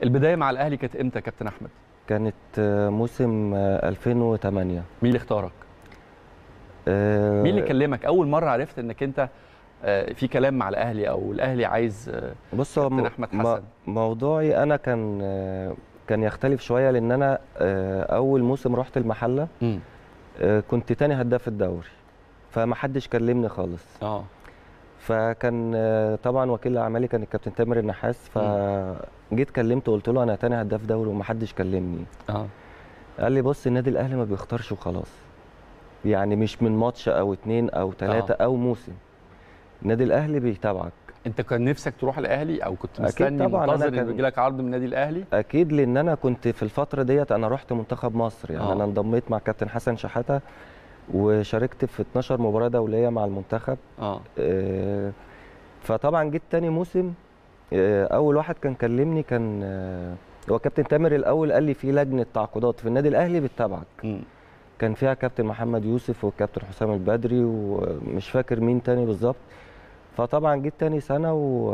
البدايه مع الاهلي كانت امتى يا كابتن احمد كانت آه، موسم آه، 2008 مين اللي اختارك آه، مين اللي كلمك اول مره عرفت انك انت آه، في كلام مع الاهلي او الاهلي عايز آه، بص هو كابتن م- أحمد م- حسن. موضوعي انا كان آه، كان يختلف شويه لان انا آه، اول موسم رحت المحله آه، كنت تاني هداف الدوري فما حدش كلمني خالص اه فكان آه، طبعا وكيل اعمالي كان الكابتن تامر النحاس فجيت كلمته قلت له انا تاني هداف دوري ومحدش كلمني اه قال لي بص النادي الاهلي ما بيختارش وخلاص يعني مش من ماتش او اتنين او تلاته او موسم النادي الاهلي بيتابعك انت كان نفسك تروح الاهلي او كنت أكيد مستني طبعاً، أنا منتظر ان كان- يجي لك عرض من النادي الاهلي اكيد لان انا كنت في الفتره ديت انا رحت منتخب مصر يعني آه. انا انضميت مع كابتن حسن شحاته وشاركت في 12 مباراه دوليه مع المنتخب اه آه، فطبعا جيت تاني موسم آه، اول واحد كان كلمني كان آه، هو كابتن تامر الاول قال لي في لجنه تعاقدات في النادي الاهلي بتتابعك مم. كان فيها كابتن محمد يوسف والكابتن حسام البدري ومش فاكر مين تاني بالظبط فطبعا جيت تاني سنه و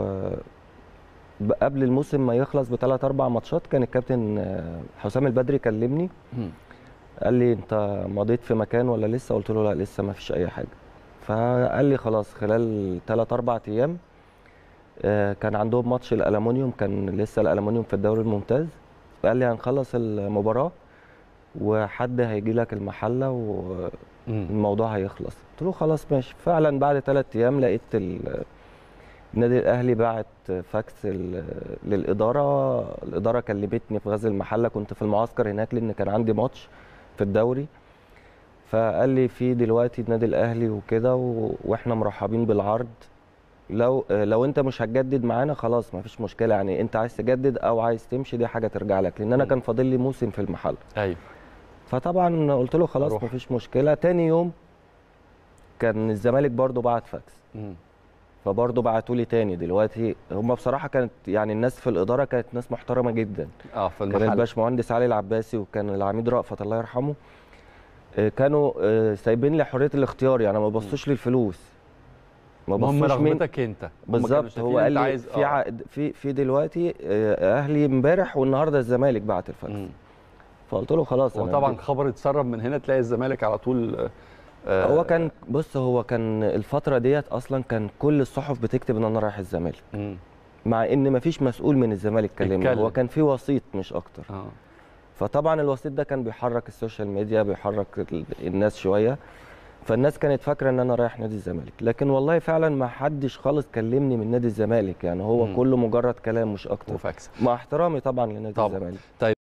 ب- قبل الموسم ما يخلص بثلاث اربع ماتشات كان الكابتن آه، حسام البدري كلمني مم. قال لي انت مضيت في مكان ولا لسه قلت له لا لسه ما فيش اي حاجه فقال لي خلاص خلال 3 4 ايام آه، كان عندهم ماتش الالومنيوم كان لسه الالومنيوم في الدوري الممتاز قال لي هنخلص المباراه وحد هيجي لك المحله مم. والموضوع هيخلص قلت له خلاص ماشي فعلا بعد ثلاث ايام لقيت ال- النادي الاهلي بعت فاكس ال- للاداره الاداره كلمتني في غزل المحله كنت في المعسكر هناك لان كان عندي ماتش في الدوري فقال لي في دلوقتي النادي الاهلي وكده و... واحنا مرحبين بالعرض لو لو انت مش هتجدد معانا خلاص ما فيش مشكله يعني انت عايز تجدد او عايز تمشي دي حاجه ترجع لك لان انا مم. كان فاضل لي موسم في المحل ايوه فطبعا قلت له خلاص أروح. ما فيش مشكله تاني يوم كان الزمالك برضو بعت فاكس مم. فبرضه بعتوا لي تاني دلوقتي هم بصراحه كانت يعني الناس في الاداره كانت ناس محترمه جدا اه في كان المحل الباشمهندس علي العباسي وكان العميد رأفت الله يرحمه آه، كانوا آه، سايبين لي حريه الاختيار يعني ما بصوش للفلوس ما المهم بصوش مين رغبتك انت هم كانوا بالظبط شايفين هو انت قال لي عايز في آه. عقد في في دلوقتي آه، اهلي امبارح والنهارده الزمالك بعت الفاكس مم. فقلت له خلاص هو أنا طبعا دي- خبر اتسرب من هنا تلاقي الزمالك على طول آه، آه، هو كان بص هو كان الفتره ديت اصلا كان كل الصحف بتكتب ان انا رايح الزمالك مم. مع ان مفيش مسؤول من الزمالك كلمني اتكلم. هو كان في وسيط مش اكتر اه فطبعا الوسيط ده كان بيحرك السوشيال ميديا بيحرك ال- الناس شويه فالناس كانت فاكره ان انا رايح نادي الزمالك لكن والله فعلا ما حدش خالص كلمني من نادي الزمالك يعني هو مم. كله مجرد كلام مش اكتر وفاكس مع احترامي طبعا لنادي طبعاً. الزمالك طيب